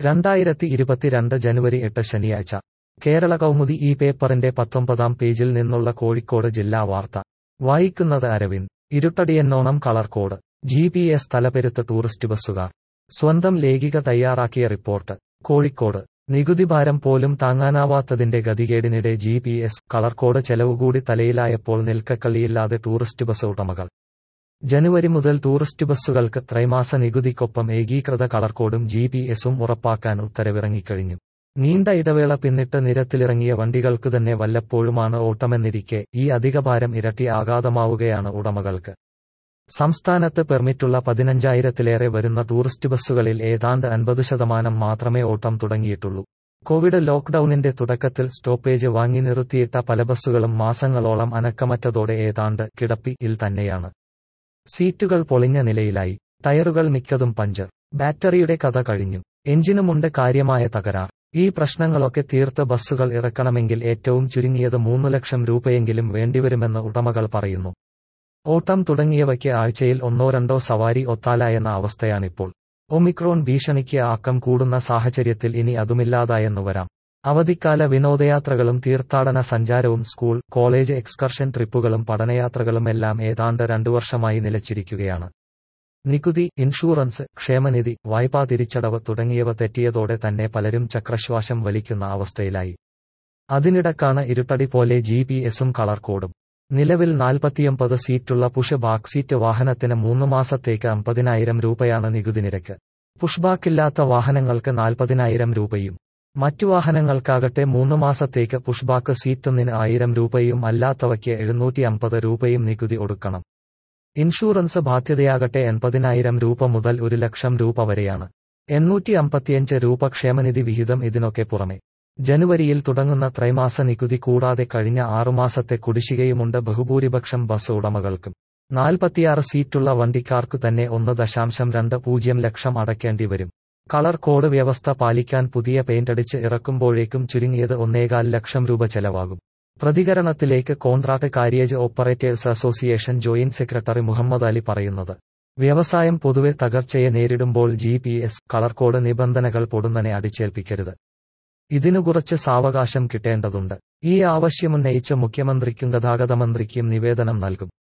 രണ്ടായിരത്തി ഇരുപത്തിരണ്ട് ജനുവരി എട്ട് ശനിയാഴ്ച കേരള കൗമുദി ഈ പേപ്പറിന്റെ പത്തൊമ്പതാം പേജിൽ നിന്നുള്ള കോഴിക്കോട് ജില്ലാ വാർത്ത വായിക്കുന്നത് അരവിന്ദ് ഇരുട്ടടിയെന്നോണം കളർകോട് ജി പി എസ് തലപെരുത്ത് ടൂറിസ്റ്റ് ബസ്സുകാർ സ്വന്തം ലേഖിക തയ്യാറാക്കിയ റിപ്പോർട്ട് കോഴിക്കോട് നികുതിഭാരം പോലും താങ്ങാനാവാത്തതിന്റെ ഗതികേടിനിടെ ജി പി എസ് കളർകോട് ചെലവുകൂടി തലയിലായപ്പോൾ നിൽക്കക്കള്ളിയില്ലാതെ ടൂറിസ്റ്റ് ബസ് ഉടമകൾ ജനുവരി മുതൽ ടൂറിസ്റ്റ് ബസ്സുകൾക്ക് ത്രൈമാസ നികുതിക്കൊപ്പം ഏകീകൃത കളർകോടും ജി പി എസും ഉറപ്പാക്കാൻ ഉത്തരവിറങ്ങിക്കഴിഞ്ഞു നീണ്ട ഇടവേള പിന്നിട്ട് നിരത്തിലിറങ്ങിയ വണ്ടികൾക്കു തന്നെ വല്ലപ്പോഴുമാണ് ഓട്ടമെന്നിരിക്കെ ഈ അധികഭാരം ഇരട്ടി ആഘാതമാവുകയാണ് ഉടമകൾക്ക് സംസ്ഥാനത്ത് പെർമിറ്റുള്ള പതിനഞ്ചായിരത്തിലേറെ വരുന്ന ടൂറിസ്റ്റ് ബസ്സുകളിൽ ഏതാണ്ട് അൻപത് ശതമാനം മാത്രമേ ഓട്ടം തുടങ്ങിയിട്ടുള്ളൂ കോവിഡ് ലോക്ക്ഡൌണിന്റെ തുടക്കത്തിൽ സ്റ്റോപ്പേജ് വാങ്ങി നിർത്തിയിട്ട പല ബസ്സുകളും മാസങ്ങളോളം അനക്കമറ്റതോടെ ഏതാണ്ട് കിടപ്പിയിൽ തന്നെയാണ് സീറ്റുകൾ പൊളിഞ്ഞ നിലയിലായി ടയറുകൾ മിക്കതും പഞ്ചർ ബാറ്ററിയുടെ കഥ കഴിഞ്ഞു എഞ്ചിനുമുണ്ട് കാര്യമായ തകരാർ ഈ പ്രശ്നങ്ങളൊക്കെ തീർത്ത് ബസ്സുകൾ ഇറക്കണമെങ്കിൽ ഏറ്റവും ചുരുങ്ങിയത് മൂന്നു ലക്ഷം രൂപയെങ്കിലും വേണ്ടിവരുമെന്ന് ഉടമകൾ പറയുന്നു ഓട്ടം തുടങ്ങിയവയ്ക്ക് ആഴ്ചയിൽ ഒന്നോ രണ്ടോ സവാരി ഒത്താലായെന്ന അവസ്ഥയാണിപ്പോൾ ഒമിക്രോൺ ഭീഷണിക്ക് ആക്കം കൂടുന്ന സാഹചര്യത്തിൽ ഇനി അതുമില്ലാതായെന്നു വരാം അവധിക്കാല വിനോദയാത്രകളും തീർത്ഥാടന സഞ്ചാരവും സ്കൂൾ കോളേജ് എക്സ്കർഷൻ ട്രിപ്പുകളും പഠനയാത്രകളുമെല്ലാം ഏതാണ്ട് രണ്ടു വർഷമായി നിലച്ചിരിക്കുകയാണ് നികുതി ഇൻഷുറൻസ് ക്ഷേമനിധി വായ്പാ തിരിച്ചടവ് തുടങ്ങിയവ തെറ്റിയതോടെ തന്നെ പലരും ചക്രശ്വാസം വലിക്കുന്ന അവസ്ഥയിലായി അതിനിടക്കാണ് ഇരുട്ടടി പോലെ ജി പി എസും കളർ കോഡും നിലവിൽ നാൽപ്പത്തിയൊമ്പത് സീറ്റുള്ള പുഷ് ബാക്ക് സീറ്റ് വാഹനത്തിന് മൂന്ന് മാസത്തേക്ക് അമ്പതിനായിരം രൂപയാണ് നികുതി നിരക്ക് പുഷ്ബാക്കില്ലാത്ത വാഹനങ്ങൾക്ക് നാൽപ്പതിനായിരം രൂപയും മറ്റു വാഹനങ്ങൾക്കാകട്ടെ മൂന്ന് മാസത്തേക്ക് പുഷ്ബാക്ക് സീറ്റൊന്നിന് ആയിരം രൂപയും അല്ലാത്തവയ്ക്ക് എഴുന്നൂറ്റി അമ്പത് രൂപയും നികുതി ഒടുക്കണം ഇൻഷുറൻസ് ബാധ്യതയാകട്ടെ എൺപതിനായിരം രൂപ മുതൽ ഒരു ലക്ഷം രൂപ വരെയാണ് എണ്ണൂറ്റി അമ്പത്തിയഞ്ച് രൂപ ക്ഷേമനിധി വിഹിതം ഇതിനൊക്കെ പുറമെ ജനുവരിയിൽ തുടങ്ങുന്ന ത്രൈമാസ നികുതി കൂടാതെ കഴിഞ്ഞ ആറുമാസത്തെ കുടിശ്ശികയുമുണ്ട് ബഹുഭൂരിപക്ഷം ബസ് ഉടമകൾക്കും നാൽപ്പത്തിയാറ് സീറ്റുള്ള വണ്ടിക്കാർക്കു തന്നെ ഒന്ന് ദശാംശം രണ്ട് പൂജ്യം ലക്ഷം അടയ്ക്കേണ്ടി വരും കളർ കോഡ് വ്യവസ്ഥ പാലിക്കാൻ പുതിയ പെയിന്റടിച്ച് ഇറക്കുമ്പോഴേക്കും ചുരുങ്ങിയത് ഒന്നേകാൽ ലക്ഷം രൂപ ചെലവാകും പ്രതികരണത്തിലേക്ക് contract carriage operators association joint secretary Muhammad Ali പറയുന്നത് വ്യവസായം പൊതുവെ തകർച്ചയെ നേരിടുമ്പോൾ G P S colour code നിബന്ധനകൾ പൊടുന്നനെ അടിച്ചേൽപ്പിക്കരുത് ഇതിനു കുറച്ച് സാവകാശം കിട്ടേണ്ടതുണ്ട് ഈ ആവശ്യമുന്നയിച്ച് മുഖ്യമന്ത്രിക്കും ഗതാഗത മന്ത്രിക്കും നിവേദനം നൽകും